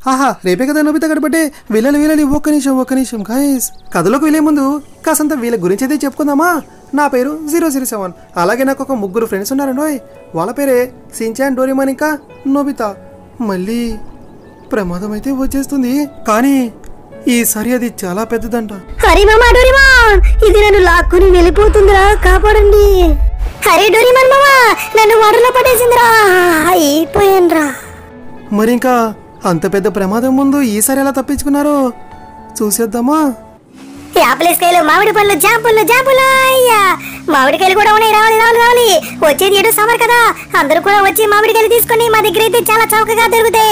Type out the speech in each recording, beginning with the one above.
ఆహా రేపే కదా నోబితా గడబట్టే వీళ్ళని వీళ్ళని ఒక్క నిమిషం ఒక్క నిమిషం గాయస్ కథలోకి వెళ్ళే ముందు కాసంత వీళ్ళ గురించి అయితే చెప్పుకుందామా నా పేరు జీరో జీరో సెవెన్ అలాగే నాకు ఒక ముగ్గురు ఫ్రెండ్స్ ఉన్నారండి వాళ్ళ పేరే సించాన్ డోరిమాన్ ఇంకా నోబితా మళ్ళీ ప్రమాదం అయితే వచ్చేస్తుంది కానీ ఈసారి అది చాలా పెద్దదంట హరి మామా డోరిమాన్ ఇది నన్ను లాక్కుని వెళ్ళిపోతుందిరా కాపాడండి హరి డోరిమాన్ మామా నన్ను వాటర్లో పడేసిందిరా అయిపోయానురా మరి ఇంకా అంత పెద్ద ప్రమాదం ముందు ఈసారి ఎలా తప్పించుకున్నారో చూసేద్దామా యాపిల్స్కాయలు మామిడి పళ్ళు జాంపులు జాంపులు అయ్యా మామిడికాయలు కూడా ఉన్నాయి రావాలి రావాలి రావాలి వచ్చేది ఏడు సమ్మర్ కదా అందరూ కూడా వచ్చి మామిడికాయలు తీసుకొని మా దగ్గర అయితే చాలా చౌకగా దొరుకుతాయి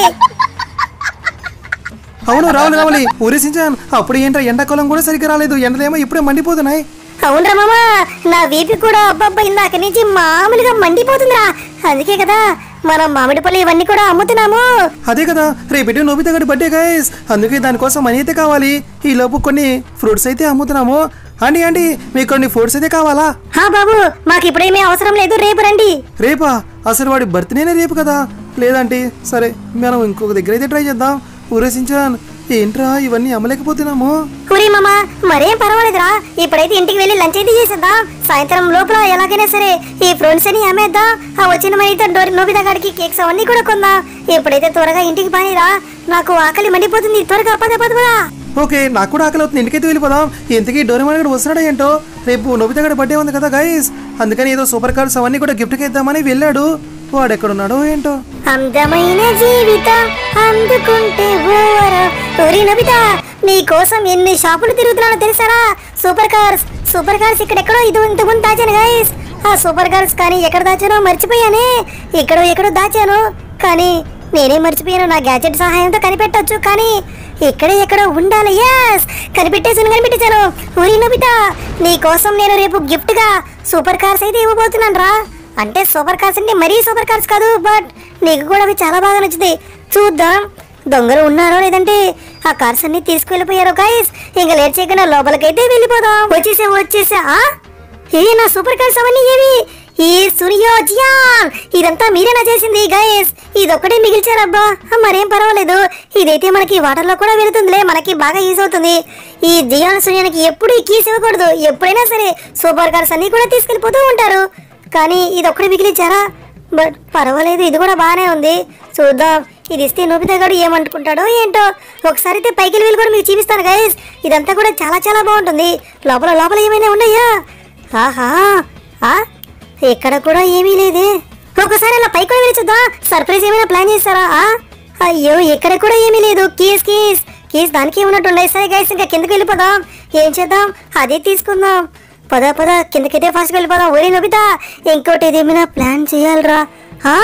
అవును రావాలి రావాలి ఊరేసించాను అప్పుడు ఏంట్రా ఎండాకాలం కూడా సరిగ్గా రాలేదు ఎండలేమో ఇప్పుడే మండిపోతున్నాయి అవునరా మామా నా వీపి కూడా అబ్బబ్బా ఇందాక నుంచి మామూలుగా మండిపోతుందిరా అందుకే కదా మనం మామిడి పళ్ళు ఇవన్నీ కూడా అమ్ముతున్నాము అదే కదా రేపెట్టి నోబితా గడి బర్త్డే గైస్ అందుకే దానికోసం మనీ అయితే కావాలి ఈ లోపు కొన్ని ఫ్రూట్స్ అయితే అమ్ముతున్నాము అండి అండి మీకు కొన్ని ఫ్రూట్స్ అయితే కావాలా హా బాబు మాకు ఇప్పుడేమీ అవసరం లేదు రేపు రండి రేపా అసలు వాడి బర్త్డేనే రేపు కదా లేదంటే సరే మనం ఇంకొక దగ్గర అయితే ట్రై చేద్దాం ఊరేసించాన్ ఏంట్రా ఇవన్నీ అమ్మలేకపోతున్నాము కురి మామ మరేం పర్వాలేదురా ఇప్పుడైతే ఇంటికి వెళ్ళి లంచ్ అయితే చేసేద్దాం సాయంత్రం లోపల ఎలాగైనా సరే ఈ ఫ్రూట్స్ అని అమ్మేద్దాం ఆ వచ్చిన మనీతో డోరి నోబితా గాడికి కేక్స్ అవన్నీ కూడా కొందాం ఎప్పుడైతే త్వరగా ఇంటికి పనిరా నాకు ఆకలి మండిపోతుంది త్వరగా పద పద పద ఓకే నాకు కూడా ఆకలి అవుతుంది ఇంటికైతే వెళ్ళిపోదాం ఇంతకీ డోరేమాన్ గడు వస్తున్నాడా ఏంటో రేపు నోబితా గడి బర్త్డే ఉంది కదా గైస్ అందుకని ఏదో సూపర్ కార్డ్స్ అవన్నీ కూడా గిఫ్ట్కి ఇద్దామని వెళ్ళాడు వాడు ఎక్కడున్నాడో ఏంటో అందమైన జీవితం అందుకుంటే ఓవరా ఒరి నబితా నీ కోసం ఎన్ని షాపులు తిరుగుతున్నానో తెలుసారా సూపర్ కార్స్ సూపర్ కార్స్ ఇక్కడెక్కడో ఇది ఇంతకుముందు దాచాను గైస్ ఆ సూపర్ కార్స్ కానీ ఎక్కడ దాచానో మర్చిపోయానే ఎక్కడో ఎక్కడో దాచాను కానీ నేనే మర్చిపోయాను నా గ్యాజెట్ సహాయంతో కనిపెట్టొచ్చు కానీ ఎక్కడ ఎక్కడో ఉండాలి ఎస్ కనిపెట్టేసాను కనిపెట్టేశాను ఒరి నబితా నీ కోసం నేను రేపు గిఫ్ట్ గా సూపర్ కార్స్ అయితే ఇవ్వబోతున్నాను రా అంటే సూపర్ కార్స్ అంటే మరీ సూపర్ కార్స్ కాదు బట్ నీకు కూడా అవి చాలా బాగా నచ్చుతాయి చూద్దాం దొంగలు ఉన్నారో లేదంటే ఆ కార్స్ అన్ని తీసుకెళ్ళిపోయారో గైస్ ఇంకా లేట్ చేయకుండా లోపలికైతే వెళ్ళిపోదాం వచ్చేసా వచ్చేసా ఆ? ఏ నా సూపర్ కార్స్ అవన్నీ ఏవి ఈ సూర్యో జియాన్ ఇదంతా మీరేనా చేసింది గైస్ ఇదొక్కటే మిగిల్చారబ్బా ఆ, మరేం పర్వాలేదు ఇదైతే మనకి వాటర్ లో కూడా వెళుతుందిలే మనకి బాగా యూజ్ అవుతుంది ఈ జియాన్ సూర్యానికి ఎప్పుడు ఈ కీస్ ఇవ్వకూడదు ఎప్పుడైనా సరే సూపర్ కార్స్ అన్ని కూడా తీసుకెళ్ళిపోతూ ఉంటారు కానీ ఇది ఒక్కడే మిగిలించారా బట్ పర్వాలేదు ఇది కూడా బాగానే ఉంది చూద్దాం ఇది ఇస్తే నోబితా గారు ఏమనుకుంటాడో ఏంటో ఒకసారి అయితే పైకి వెళ్ళి కూడా మీకు చూపిస్తాను గైస్ ఇదంతా కూడా చాలా చాలా బాగుంటుంది లోపల లోపల ఏమైనా ఉన్నాయా ఆహా ఆ ఇక్కడ కూడా ఏమీ లేదే ఒకసారి అలా పైకి కూడా వెళ్ళి చూద్దాం సర్ప్రైజ్ ఏమైనా ప్లాన్ చేస్తారా ఆ? అయ్యో ఇక్కడ కూడా ఏమీ లేదు కీస్ కీస్ కీస్ దానికి ఏమన్నట్టుండే సరే గైస్ ఇంకా కిందకి వెళ్ళిపోదాం ఏం చేద్దాం అదే తీసుకుందాం పద పద కిందకైతే ఫాస్ట్ వెళ్ళిపోదాం ఒరే నొబితా ఇంకోటి ఏదేమైనా ప్లాన్ చేయాలరా ఆ?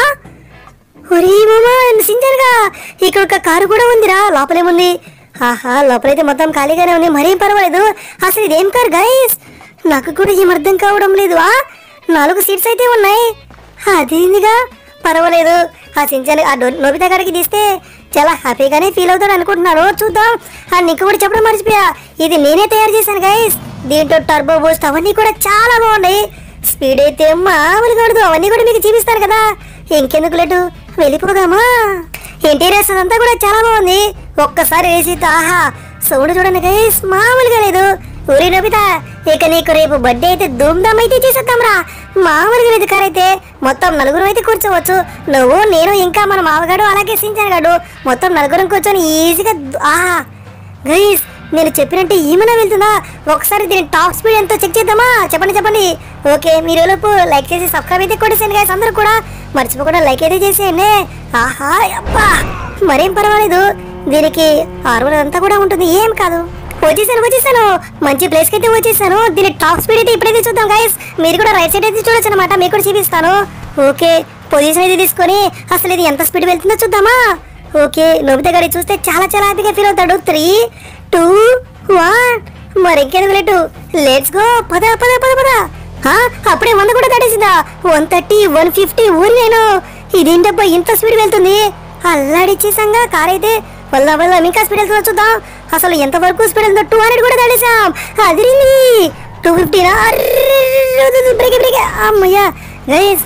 ఒరే మామా సించరుగా ఇక్కడ ఒక కారు కూడా ఉందిరా లోపలేముంది ఆహా లోపలైతే మొత్తం ఖాళీగానే ఉంది మరేం పర్వాలేదు అసలు ఇదేం కారు గైస్ నాకు కూడా ఏం అర్థం కావడం లేదు ఆ నాలుగు సీట్స్ అయితే ఉన్నాయి అదేందిగా పర్వాలేదు ఆ సించాన్ ఆ డో- నోబితా గారికి తీస్తే చాలా హ్యాపీగానే ఫీల్ అవుతాడు అనుకుంటున్నాను చూద్దాం ఆ నీకు కూడా చెప్పడం మర్చిపోయా ఇది నేనే తయారు చేశాను గైస్ దీంట్లో టర్బో బూస్ట్ అవన్నీ కూడా చాలా బాగున్నాయి స్పీడ్ అయితే మామూలుగా ఉండదు అవన్నీ కూడా మీకు చూపిస్తాను కదా ఇంకెందుకు లేటు వెళ్ళిపోదామా ఇంటీరియర్స్ అదంతా కూడా చాలా బాగుంది ఒక్కసారి వేసి ఆహా సౌండ్ చూడండి గైస్ మామూలుగా లేదు ఊరి నొబితా ఇక నీకు రేపు బర్త్డే అయితే ధూమ్ధామ్ అయితే చేసేద్దాంరా మామూలుగా లేదు కార్ అయితే మొత్తం నలుగురు అయితే కూర్చోవచ్చు నువ్వు నేను ఇంకా మన మామగాడు అలాగే సించాను గాడు మొత్తం నలుగురం కూర్చొని ఈజీగా దు- ఆహా గైస్ నేను చెప్పినట్టు ఏమైనా వెళ్తుందా ఒకసారి దీని టాప్ స్పీడ్ ఎంతో చెక్ చేద్దామా చెప్పండి చెప్పండి ఓకే మీరు లోపు లైక్ చేసి సబ్స్క్రైబ్ అయితే కొట్టేసేయండి గైస్ అందరూ కూడా మర్చిపోకుండా లైక్ అయితే చేసేయండి ఆహా అబ్బా మరేం పర్వాలేదు దీనికి ఆర్వర్ అంతా కూడా ఉంటుంది ఏం కాదు వచ్చేసాను వచ్చేసాను మంచి ప్లేస్ కి అయితే వచ్చేసాను దీని టాప్ స్పీడ్ అయితే ఇప్పుడైతే చూద్దాం గైస్ మీరు కూడా రైట్ సైడ్ అయితే చూడొచ్చు అనమాట మీకు కూడా చూపిస్తాను ఓకే పొజిషన్ అయితే తీసుకొని అసలు ఇది ఎంత స్పీడ్ వెళ్తుందో చూద్దామా ఓకే నోబితా గారి చూస్తే చాలా చాలా హ్యాపీగా ఫీల్ అవుతాడు త్రీ టూ వన్ మరి ఇంకెందుకు లేటు లెట్స్ గో పద పద పద పద ఆ, అప్పుడే వంద కూడా దాటేసిందా వన్ థర్టీ వన్ ఫిఫ్టీ ఊరి నేను ఇదేంటబ్బా ఇంత స్పీడ్ వెళ్తుంది అల్లాడిచ్చేసాంగా కార్ అయితే వల్ల వల్ల ఇంకా స్పీడ్ వెళ్తుందో చూద్దాం అసలు ఎంత వరకు స్పీడ్ వెళ్తుందో టూ హండ్రెడ్ కూడా దాటేసాం అదిరింది టూ ఫిఫ్టీనా బ్రేక్ బ్రేక్ అమ్మయ్యా గైస్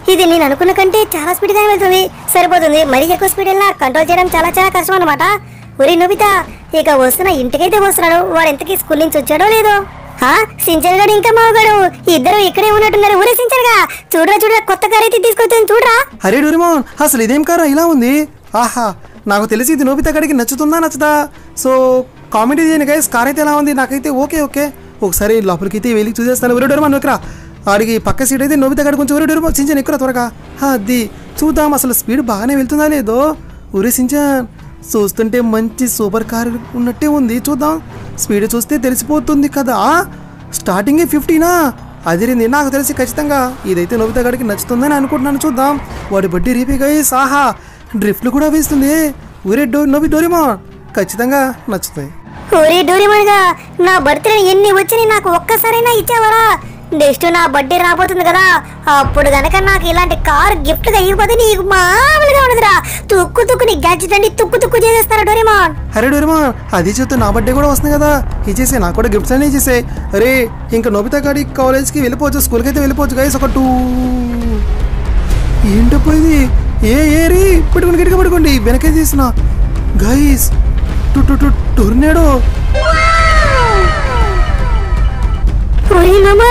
ఇది నేను అనుకున్న కంటే చాలా స్పీడ్ గానే వెళ్తుంది సరిపోతుంది మరీ ఎక్కువ స్పీడ్ వెళ్ళినా కంట్రోల్ చేయడం చాలా చాలా కష్టం అనమాట ఒరే నోబితా ఇక వస్తున్న ఇంటికైతే వస్తున్నాడు వాడు ఎంతకీ స్కూల్ నుంచి వచ్చాడో లేదో హా సించన్ గాడు ఇంకా మావగాడు ఇద్దరు ఇక్కడే ఉన్నట్టున్నారు ఊరే సించన్ గా చూడరా చూడరా కొత్త కార్ అయితే తీసుకొచ్చాను చూడరా అరే డోరిమోన్ అసలు ఇదేం కారా ఇలా ఉంది ఆహా నాకు తెలిసి ఇది నోబితా గడికి నచ్చుతుందా నచ్చదా సో కామెంట్ చేయండి గైస్ కార్ అయితే ఎలా ఉంది నాకైతే ఓకే ఓకే ఒకసారి లోపలికి అయితే వెళ్ళి చూసేస్తాను ఒరే డోరిమాన్ ఎక్కరా ఆడికి పక్క సీట్ అయితే నోబితా గడి కొంచెం ఒరే డోరిమాన్ సించన్ ఎక్కువ త్వరగా హా, అది చూద్దాం అసలు స్పీడ్ బాగానే వెళ్తుందా లేదో ఒరే సించన్ చూస్తుంటే మంచి సూపర్ కార్ ఉన్నట్టే ఉంది చూద్దాం స్పీడ్ చూస్తే తెలిసిపోతుంది కదా స్టార్టింగే ఫిఫ్టీనా అదిరింది నాకు తెలిసి ఖచ్చితంగా ఇదైతే నోబితా గడికి నచ్చుతుందని అనుకుంటున్నాను చూద్దాం వాడి బడ్డీ రేపే గై సాహా డ్రిఫ్ట్లు కూడా వేస్తుంది ఊరే డో నోబి డోరిమా ఖచ్చితంగా నచ్చుతాయి ఒరే డోరేమోన్గా నా బర్త్డే ఎన్ని వచ్చినాయి నాకు ఒక్కసారైనా ఇచ్చావరా నెక్స్ట్ నా బర్త్డే రాబోతుంది కదా అప్పుడు గనక నాకు ఇలాంటి కార్ గిఫ్ట్ గా ఇవ్వకపోతే నీకు మామూలుగా ఉండదురా తుక్కు తుక్కు నీ గ్యాడ్జెట్ అండి తుక్కు తుక్కు చేసేస్తారా డోరేమోన్ అరే డోరిమా అది చెప్తే నా బర్త్డే కూడా వస్తుంది కదా ఇచ్చేసే నాకు కూడా గిఫ్ట్స్ అన్నీ ఇచ్చేసే అరే ఇంకా నోబితా గాడి కాలేజ్కి వెళ్ళిపోవచ్చు స్కూల్కి అయితే వెళ్ళిపోవచ్చు గైస్ ఒక టూ ఏంటప్పో ఇది ఏ ఏరి పట్టుకోండి గట్టిగా పట్టుకోండి వెనకే తీసిన guys to to to tornado ఒరే మామా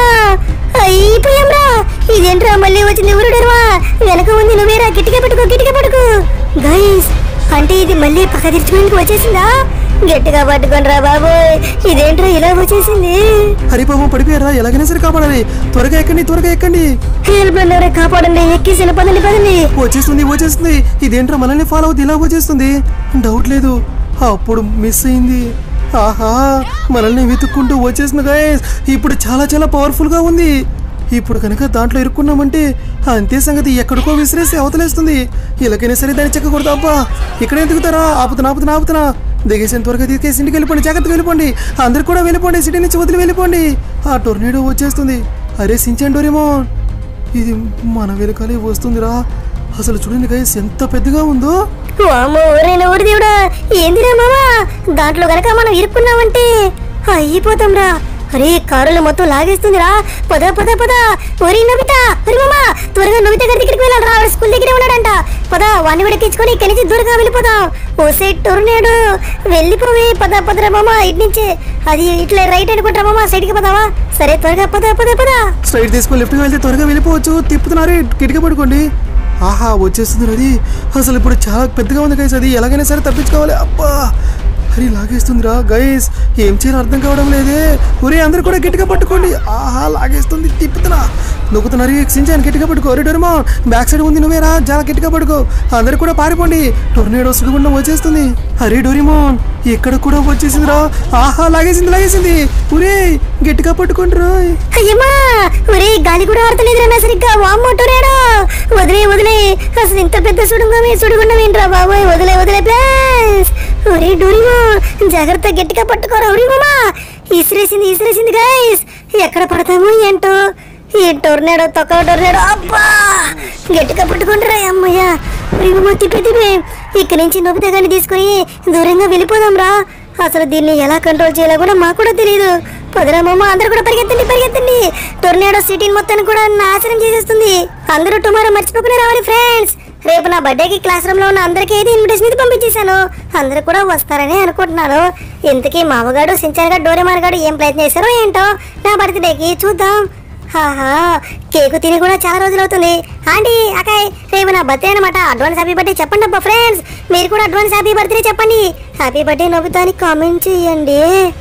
అయిపోయాంరా ఇదేంట్రా మళ్ళీ వచ్చింది ఎవరు డోరేమా వెనక ఉంది నువ్వేరా గట్టిగా పట్టుకో గట్టిగా పట్టుకో గైస్ అంటే ఇది మళ్ళీ పక్క తెరుచుకోనికి వచ్చేసిందా గట్టిగా పట్టుకోండిరా బాబోయ్ ఇదేంట్రా ఇలా వచ్చేసింది హరిపాపం పడిపోయారా ఎలాగైనా సరే కాపాడాలి త్వరగా ఎక్కండి త్వరగా ఎక్కండి హెల్ప్ ఎవరే కాపాడండి ఎక్కేసిన పదండి పదండి వచ్చేస్తుంది వచ్చేస్తుంది ఇదేంట్రా మనల్ని ఫాలో అవుతుంది ఇలా వచ్చేస్తుంది డౌట్ లేదు అప్పుడు మిస్ అయింది ఆహా మనల్ని వెతుక్కుంటూ వచ్చేసింది గాయస్ ఇప్పుడు చాలా చాలా పవర్ఫుల్ గా ఉంది ఇప్పుడు కనుక దాంట్లో ఇరుక్కున్నామంటే అంతే సంగతి ఎక్కడికో విసిరేసి అవతలేస్తుంది ఇలాగైనా సరే దాన్ని చెక్కకూడదు అబ్బా ఇక్కడే దిగుతారా ఆపుతున్నా ఆపుతున్నా ఆపుతున్నా దిగేసిన త్వరగా తీసుకేసి ఇంటికి వెళ్ళిపోండి జాగ్రత్తగా వెళ్ళిపోండి అందరు కూడా వెళ్ళిపోండి సిటీ నుంచి వదిలి వెళ్ళిపోండి ఆ టొర్నేడో వచ్చేస్తుంది అరే సించండి డోరేమో ఇది మన వెనకాలే వస్తుందిరా అసలు చూడండి గైస్ ఎంత పెద్దగా ఉందో వామ్మో ఓరైన ఊరి దేవుడా ఏందిరా మామా దాంట్లో గనక మనం ఇరుక్కున్నామంటే అయిపోతాం రా అరే కారులు మొత్తం లాగేస్తుందిరా పద పద పద ఒరి నబితా ఒరి మామా త్వరగా నబితా గారి దగ్గరికి వెళ్ళాలి రా వాడు స్కూల్ దగ్గరే ఉన్నాడంట పద వాడిని కూడా ఎక్కించుకొని ఇక్కడి నుంచి దూరంగా వెళ్ళిపోదాం ఓసే టొర్నేడు వెళ్ళిపోవే పద పదరా మామా ఇటు నుంచే అది ఇట్లా రైట్ అనుకుంటారా మామా సైడ్కి పదావా సరే త్వరగా పద పద పద స్ట్రైట్ తీసుకొని లెఫ్ట్కి వెళ్తే త్వరగా వెళ్ళిపోవచ్చు తిప్పుతున్నారు కిటికీ పడుకోండి ఆహా వచ్చేస్తుంది అది అసలు ఇప్పుడు చాలా పెద్దగా ఉంది గైస్ అది ఎలాగైనా సరే తప్పించుకోవాలి అబ్బా అరే లాగేస్తుందిరా గైస్ ఏం చేయాలో అర్థం కావడం లేదే ఒరే అందరు కూడా గట్టిగా పట్టుకోండి ఆహా లాగేస్తుంది తిప్పుతున్నా నొక్కుతున్నారు సించాను గట్టిగా పట్టుకో ఒరే డోరమా బ్యాక్ సైడ్ ఉంది నువ్వేరా చాలా గట్టిగా పట్టుకో అందరు కూడా పారిపోండి టొర్నేడో సుడిగుండం వచ్చేస్తుంది అరే డోరిమోన్ ఇక్కడ కూడా వచ్చేసిందిరా ఆహా లాగేసింది లాగేసింది ఒరే గట్టిగా పట్టుకోండి రాయ్ అయ్యమ్మా ఒరే గాలి కూడా ఆడతలేదురా సరిగ్గా వామ్మో టొరేడో వదిలే వదిలే అసలు ఇంత పెద్ద సుడుగుండమే సుడుగుండమేంట్రా బాబోయ్ వదిలే వదిలే ప్లీజ్ ఒరే డోరిమో జాగ్రత్త గట్టిగా పట్టుకోరా ఒరిమమ్మా ఇసిరేసింది ఇసిరేసింది గైస్ ఎక్కడ పడతామో ఏంటో ఈ టోర్నేడో తొక్క టోర్నేడో అబ్బా గట్టిగా పట్టుకుంటారా అమ్మయ్య ఒరిమమ్మ తిప్పి తిప్పి ఇక్కడి నుంచి నొబితా గాని తీసుకొని దూరంగా వెళ్ళిపోదాం రా అసలు దీన్ని ఎలా కంట్రోల్ చేయాలో కూడా మాకు కూడా తెలియదు పదరామమ్మ అందరూ కూడా పరిగెత్తండి పరిగెత్తండి టొర్నేడో సిటీని మొత్తాన్ని కూడా నాశనం చేసేస్తుంది అందరూ టుమారో మర్చిపోకునే రావాలి ఫ్రెండ్స్ రేపు నా బర్త్డేకి క్లాస్ రూమ్ లో ఉన్న అందరికీ అయితే ఇన్విటేషన్ ఇది పంపించేశాను అందరూ కూడా వస్తారని అనుకుంటున్నాను ఇంతకీ మామగాడు సించాన్ గారు డోరేమాన్ గారు ఏం ప్రయత్నం చేశారో ఏంటో నా బర్త్డేకి చూద్దాం హాహా కేకు తిని కూడా చాలా రోజులు అవుతుంది ఆంటీ అకాయ్ రేపు నా బర్త్డే అనమాట అడ్వాన్స్ హ్యాపీ బర్త్డే చెప్పండి అబ్బా ఫ్రెండ్స్ మీరు కూడా అడ్వాన్స్ హ్యాపీ బర్త్డే చెప్పండి హ్యాపీ బర్త్డే నవ్వుతా అని కామెంట్ చేయండి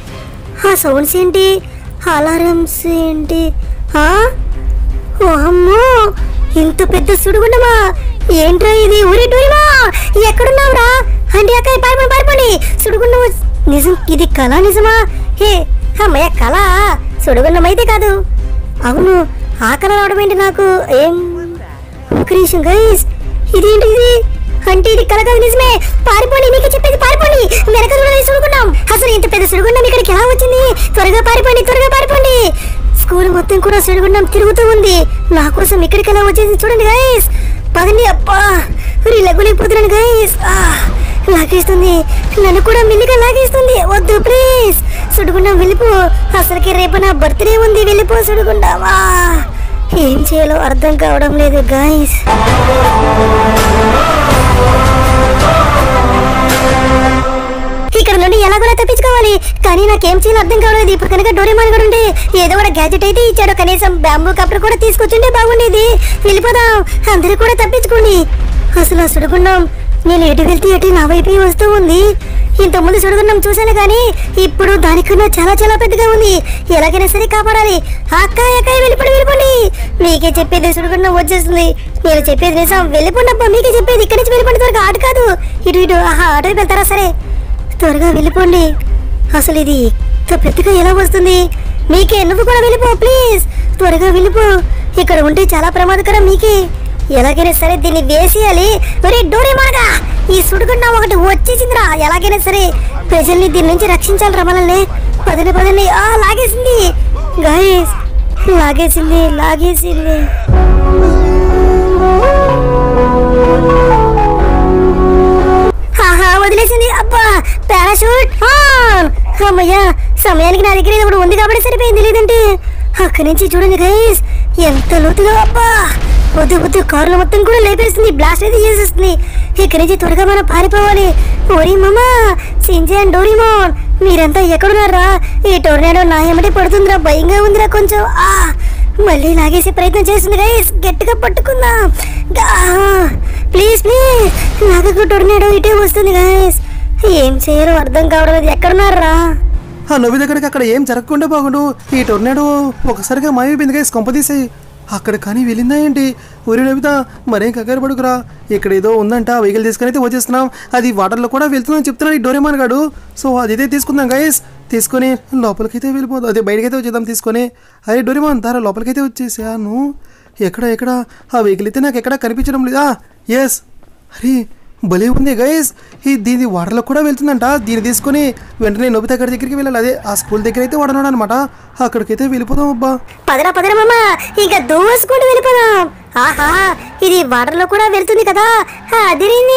ఆ సౌండ్స్ ఏంటి అలారమ్స్ ఏంటి ఆ? ఓ అమ్మో ఇంత పెద్ద సుడుగుండమా ఏంట్రా ఇది ఊరి టూరిమా ఎక్కడున్నావురా అంటే అక్క పారిపోండి పారిపోండి సుడుగుండం వస్- నిజం ఇది కళ నిజమా హే అమ్మయ్య కళ సుడుగుండం అయితే కాదు అవును ఆ కళ రావడం ఏంటి నాకు ఏం ఒక నిమిషం గైస్ ఇదేంటి ఇది అంటే ఇది కల కాదు నిజమే పారిపోండి నీకు చెప్పేది పారిపోండి వెనక చూడాలి సుడుకున్నాం అసలు ఇంత పెద్ద సుడుగుండం ఇక్కడికి ఎలా వచ్చింది త్వరగా పారిపోండి త్వరగా పారిపోండి స్కూల్ మొత్తం కూడా సుడుగుండం తిరుగుతూ ఉంది నా కోసం ఇక్కడికి ఎలా వచ్చేసింది చూడండి గైస్ పదండి అబ్బా లగ్గులేకపోతున్నాను గైస్ లాగేస్తుంది నన్ను కూడా మిల్లిగా లాగేస్తుంది వద్దు ప్లీజ్ సుడుగుండం వెళ్ళిపో అసలుకి రేపు నా బర్త్డే ఉంది వెళ్ళిపో సుడుగుండావా ఏం చేయాలో అర్థం కావడం లేదు గాయస్ ఇక్కడ నుండి ఎలా కూడా తప్పించుకోవాలి కానీ నాకేం చేయాలో అర్థం కావలేదు ఇప్పుడు కనుక డోరేమాన్ కూడా ఉంటే ఏదో ఒక గ్యాజెట్ అయితే ఇచ్చాడు కనీసం బ్యాంబూ కప్టర్ కూడా తీసుకొచ్చుంటే బాగుండేది వెళ్ళిపోదాం అందరూ కూడా తప్పించుకోండి అసలు ఆ సుడుగుండం నేను ఎటు వెళ్తే ఎటు నా వైపే వస్తూ ఉంది ఇంతకుముందు సుడుగుండం చూశాను కానీ ఇప్పుడు దానికన్నా చాలా చాలా పెద్దగా ఉంది ఎలాగైనా సరే కాపాడాలి అక్కాయ్ అక్కాయ్ వెళ్ళిపోండి వెళ్ళిపోండి మీకే చెప్పేది సుడుగుండం వచ్చేస్తుంది నేను చెప్పేది నిజం వెళ్ళిపోండి అబ్బా మీకే చెప్పేది ఇక్కడి నుంచి వెళ్ళిపోండి త్వరగా ఆట కాదు ఇటు ఇటు ఆహా ఆటో వెళ్తారా సరే త్వరగా వెళ్ళిపోండి అసలు ఇది ఇంత పెద్దగా ఎలా వస్తుంది మీకే నువ్వు కూడా వెళ్ళిపో ప్లీజ్ త్వరగా వెళ్ళిపో ఇక్కడ ఉంటే చాలా ప్రమాదకరం మీకే ఎలాగైనా సరే దీన్ని వేసేయాలి ఒరే డోరేమాగా ఈ సుడుగుండా ఒకటి వచ్చేసిందిరా ఎలాగైనా సరే ప్రజల్ని దీని నుంచి రక్షించాలి మనల్ని పదండి పదండి ఆ లాగేసింది గాయస్ లాగేసింది లాగేసింది ఆహా వదిలేసింది అబ్బా పారాషూట్ ఆన్ అమ్మయ్యా సమయానికి నా దగ్గర ఇది ఒకటి ఉంది కాబట్టి సరిపోయింది లేదంటే అక్కడి నుంచి చూడండి గైస్ ఎంత లోతుగా అబ్బా వద్దు వద్దు కారులో మొత్తం కూడా లేపేస్తుంది బ్లాస్ట్ అయితే చేసేస్తుంది ఇక్కడి నుంచి త్వరగా మనం పారిపోవాలి ఓరి మామా సింజాన్ డోరిమోన్ మీరంతా ఎక్కడున్నారా ఈ టోర్నాడో నా ఎమ్మటి పడుతుందిరా భయంగా ఉందిరా కొంచెం ఆ మళ్ళీ లాగేసే ప్రయత్నం చేస్తుంది గైస్ గట్టిగా పట్టుకుందాం గా- ప్లీజ్ ప్లీజ్ నాకు టొర్నాడో ఇటే వస్తుంది గైస్ ఏం చేయరు అర్థం కావడం లేదు ఎక్కడున్నారా ఆ నవ్వి దగ్గరికి అక్కడ ఏం జరగకుండా బాగుండు ఈ టొర్నాడో ఒకసారిగా మాయమైపోయింది గైస్ కొంపదీసాయి అక్కడ కానీ వెళ్ళిందా ఏంటి ఊరి నవ్వుతా మరేం కంగారు పడుకురా ఇక్కడ ఏదో ఉందంట ఆ వెహికల్ తీసుకుని అయితే వచ్చేస్తున్నాం అది వాటర్లో కూడా వెళ్తుందని చెప్తున్నాడు ఈ డోరేమాన్ గాడు సో అదైతే తీసుకుందాం గైస్ తీసుకొని లోపలికైతే వెళ్ళిపోదాం అదే బయటకైతే వచ్చేద్దాం తీసుకొని అరే డోరేమాన్ దారా లోపలికైతే వచ్చేసాను ఎక్కడ ఎక్కడ ఆ వెహికల్ అయితే నాకు ఎక్కడ కనిపించడం లేదా ఎస్ అరే భలే ఉంది గైస్ ఈ దీని వాడలో కూడా వెళ్తుందంట దీన్ని తీసుకొని వెంటనే నొబితా గారి దగ్గరికి వెళ్ళాలి అదే ఆ స్కూల్ దగ్గర అయితే వాడనాడు అనమాట అక్కడికైతే వెళ్ళిపోదాం అబ్బా పదరా పదరా మామ ఇంకా దూసుకుంటూ వెళ్ళిపోదాం ఆహా ఇది వాటర్లో కూడా వెళ్తుంది కదా అదిరింది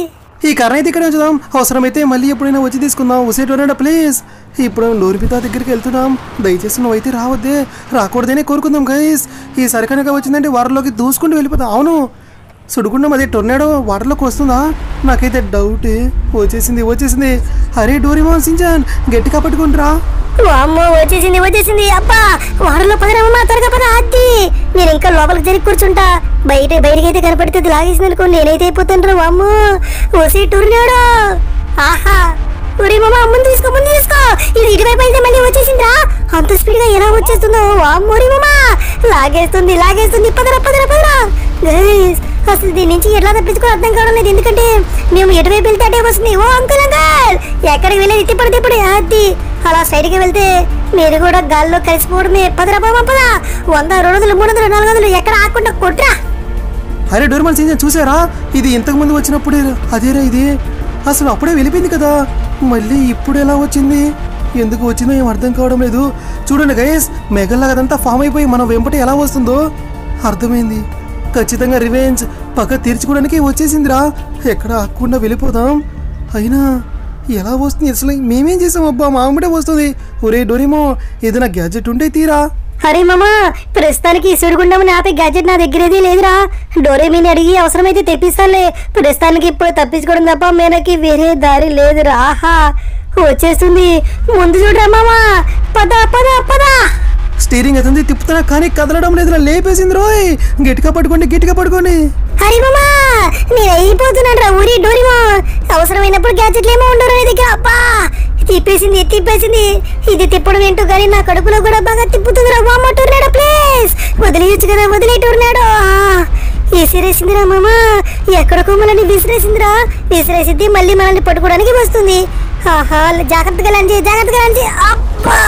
ఈ కర్ర అయితే ఇక్కడ ఉంచుదాం అవసరమైతే మళ్ళీ ఎప్పుడైనా వచ్చి తీసుకుందాం ఉసేటోనా ప్లీజ్ ఇప్పుడు నోరిపితా దగ్గరికి వెళ్తున్నాం దయచేసి నువ్వైతే రావద్దే రాకూడదనే కోరుకుందాం గైస్ ఈ సరికనగా వచ్చిందంటే వాటర్లోకి దూసుకుంటూ వెళ్ళిపోతాం అవును సుడుకుండం అదే టొర్నాడో వాటర్లోకి వస్తుందా నాకైతే డౌట్ వచ్చేసింది వచ్చేసింది అరే డోరిమోన్ సించాన్ గట్టిగా పట్టుకుంటురా అమ్మో వచ్చేసింది వచ్చేసింది అబ్బా వాడలో పదరమ్మా త్వరగా పద అద్ది నేను ఇంకా లోపలికి జరిగి కూర్చుంటా బయట బయటకి అయితే కనపడితే అది లాగేసింది అనుకో నేనైతే అయిపోతాను అమ్మో ఓసి టూరినాడు ఆహా ఒరే మామ ముందు తీసుకో ముందు తీసుకో ఇది ఇటువైపు అయితే మళ్ళీ వచ్చేసిందిరా అంత స్పీడ్ గా ఎలా వచ్చేస్తుందో అమ్మోరి మామ లాగేస్తుంది లాగేస్తుంది పదరా పదరా పదరా గైస్ అసలు దీని నుంచి ఎట్లా తప్పించుకో అర్థం కావడం లేదు ఎందుకంటే మేము ఎటువైపు వెళ్తే అటే వస్తుంది ఓ అంకుల్ అంకుల్ ఎక్కడికి వెళ్ళేది తిప్పడు తిప్పడు అది అలా సైడ్ కి వెళ్తే మీరు కూడా గాల్లో కలిసిపోవడమే పదరా బాబా పద వంద రెండు వందలు మూడు వందలు నాలుగు వందలు ఎక్కడ ఆకుండా కొట్రా అరే డోర్మల్ సింజన్ చూసారా ఇది ఇంతకు ముందు వచ్చినప్పుడే అదేరా ఇది అసలు అప్పుడే వెళ్ళిపోయింది కదా మళ్ళీ ఇప్పుడు ఎలా వచ్చింది ఎందుకు వచ్చిందో ఏం అర్థం కావడం లేదు చూడండి గైస్ మెగల్లాగా అదంతా ఫామ్ అయిపోయి మనం వెంపటి ఎలా వస్తుందో అర్థమైంది ఖచ్చితంగా రివెంజ్ పక్క తీర్చుకోవడానికి వచ్చేసిందిరా ఎక్కడ ఆకుండా వెళ్ళిపోదాం అయినా ఎలా వస్తుంది అసలు మేమేం చేసాం అబ్బా మామిడే వస్తుంది ఒరే డోరేమో ఏదైనా గ్యాజెట్ ఉంటే తీరా అరే మామా ప్రస్తుతానికి సుడిగుండం ఆపే గ్యాజెట్ నా దగ్గరేది లేదురా డోరేమీని అడిగి అవసరమైతే తెప్పిస్తానులే ప్రస్తుతానికి ఇప్పుడు తప్పించుకోవడం తప్ప మనకి వేరే దారి లేదురా ఆహా వచ్చేస్తుంది ముందు చూడరా మామా పద పద పద స్టీరింగ్ అవుతుంది తిప్పుతున్నా కానీ కదలడం లేదు లేపేసింది రోయ్ గట్టిగా పట్టుకోండి గట్టిగా పట్టుకోండి హరి మామా నేను అయిపోతున్నాను రా ఊరి డోరిమో అవసరమైనప్పుడు గ్యాజెట్లు ఏమో ఉండరు నీ దగ్గర అబ్బా తిప్పేసింది తిప్పేసింది ఇది తిప్పడం ఏంటో కానీ నా కడుపులో కూడా బాగా తిప్పుతుంది రా వామ్మ టూర్నాడో ప్లీజ్ వదిలేయచ్చు కదా వదిలే టూర్నాడో విసిరేసిందిరా మామ ఎక్కడికో మనల్ని విసిరేసిందిరా విసిరేసింది మళ్ళీ మనల్ని పట్టుకోవడానికి వస్తుంది ఆహా జాగ్రత్తగా లంచి జాగ్రత్తగా లంచి అబ్బా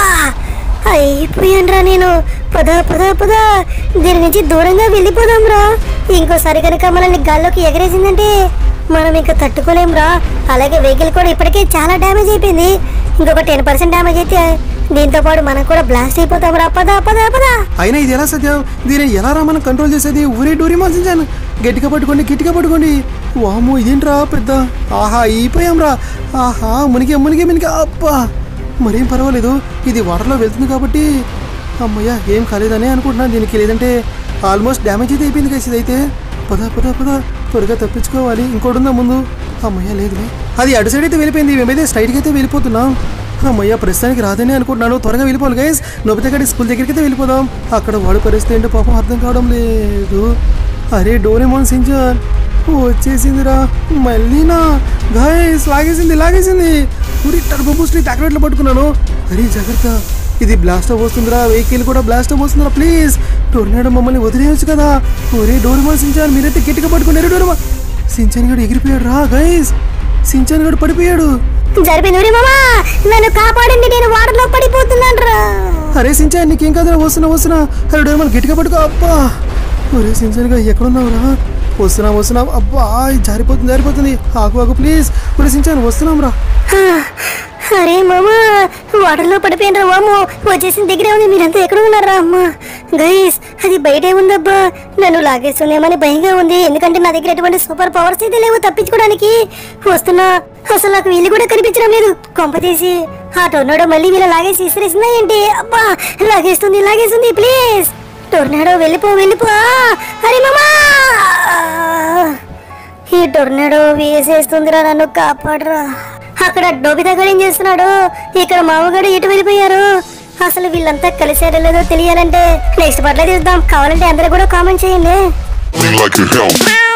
అయిపోయానురా నేను పద పద పద దీని నుంచి దూరంగా వెళ్ళిపోదాం రా ఇంకోసారి కనుక మనల్ని గాల్లోకి ఎగరేసిందంటే మనం ఇంకా తట్టుకోలేం రా అలాగే వెహికల్ కూడా ఇప్పటికే చాలా డ్యామేజ్ అయిపోయింది ఇంకొక టెన్ పర్సెంట్ డ్యామేజ్ అయితే దీంతో పాటు మనం కూడా బ్లాస్ట్ అయిపోతాం రా పద పద పద అయినా ఇది ఎలా సత్యం దీన్ని ఎలా రా మనం కంట్రోల్ చేసేది ఊరే డోరీ మాసించాను గట్టిగా పట్టుకోండి గట్టిగా పట్టుకోండి వాము ఇదేంట్రా పెద్ద ఆహా అయిపోయాం రా ఆహా మునిగి మునిగి మునిగి అబ్బా మరేం పర్వాలేదు ఇది వాటర్లో వెళ్తుంది కాబట్టి అమ్మయ్య ఏం కాలేదని అనుకుంటున్నాను దీనికి లేదంటే ఆల్మోస్ట్ డ్యామేజ్ అయితే అయిపోయింది గైస్ ఇదైతే పద పద పద త్వరగా తప్పించుకోవాలి ఇంకోటి ఉందా ముందు అమ్మయ్య లేదులే అది అటు సైడ్ అయితే వెళ్ళిపోయింది మేమైతే స్ట్రైట్కి అయితే వెళ్ళిపోతున్నాం అమ్మయ్య ప్రస్తుతానికి రాదని అనుకుంటున్నాను త్వరగా వెళ్ళిపోవాలి గైస్ నొబిత గడి స్కూల్ దగ్గరికి అయితే వెళ్ళిపోదాం అక్కడ వాడు పరిస్థితి ఏంటో పాపం అర్థం కావడం లేదు అరే డోరేమోన్ సింజర్ వచ్చేసిందిరా మళ్ళీనా గాయస్ లాగేసింది లాగేసింది ఊరి టర్బో బూస్ట్ని టాక్లెట్లో పట్టుకున్నాను అరే జాగ్రత్త ఇది బ్లాస్ట్ వస్తుందిరా వెహికల్ కూడా బ్లాస్ట్ వస్తుందిరా ప్లీజ్ టోర్నాడో మమ్మల్ని వదిలేయచ్చు కదా ఒరే డోరేమోన్ సించాన్ మీరైతే గట్టిగా పట్టుకున్నారు డోరేమా సించాన్ గడు ఎగిరిపోయాడు రా గైస్ సించాన్ గడు పడిపోయాడు జరిపోయింది ఒరే మామా నన్ను కాపాడండి నేను వాటర్లో పడిపోతున్నాను రా అరే సించాన్ నీకేం కాదురా వస్తున్నా వస్తున్నా అరే డోరేమోన్ గట్టిగా పట్టుకో అబ్బా ఒరే సించాన్ గా ఎక్కడున్నావురా వస్తున్నా వస్తున్నాం అబ్బా ఇది జారిపోతుంది జారిపోతుంది ఆకు ఆకు ప్లీజ్ ఒరే సించాన్ వస్తున్నాం రా అరే మామా వాటర్లో పడిపోయినరా వాము వచ్చేసిన దగ్గరే ఉంది మీరంతా ఎక్కడ ఉన్నారా అమ్మా గైస్ అది బయటే ఉందబ్బా నన్ను లాగేస్తుందేమని భయంగా ఉంది ఎందుకంటే నా దగ్గర ఎటువంటి సూపర్ పవర్స్ అయితే లేవు తప్పించుకోవడానికి వస్తున్నా అసలు నాకు వీళ్ళు కూడా కనిపించడం లేదు కొంప తీసి ఆ టొర్నాడో మళ్ళీ వీళ్ళ లాగేసి ఇసిరేసిందా ఏంటి అబ్బా లాగేస్తుంది లాగేస్తుంది ప్లీజ్ టొర్నాడో వెళ్ళిపో వెళ్ళిపో అరే మామా ఈ టొర్నాడో వేసేస్తుందిరా నన్ను కాపాడరా అక్కడ డోబితా గడు ఏం చేస్తున్నాడు ఇక్కడ మామగాడు ఎటు వెళ్ళిపోయారు అసలు వీళ్ళంతా కలిసారో లేదో తెలియాలంటే నెక్స్ట్ పట్ల చూద్దాం కావాలంటే అందరూ కూడా కామెంట్ చేయండి Me like a hell.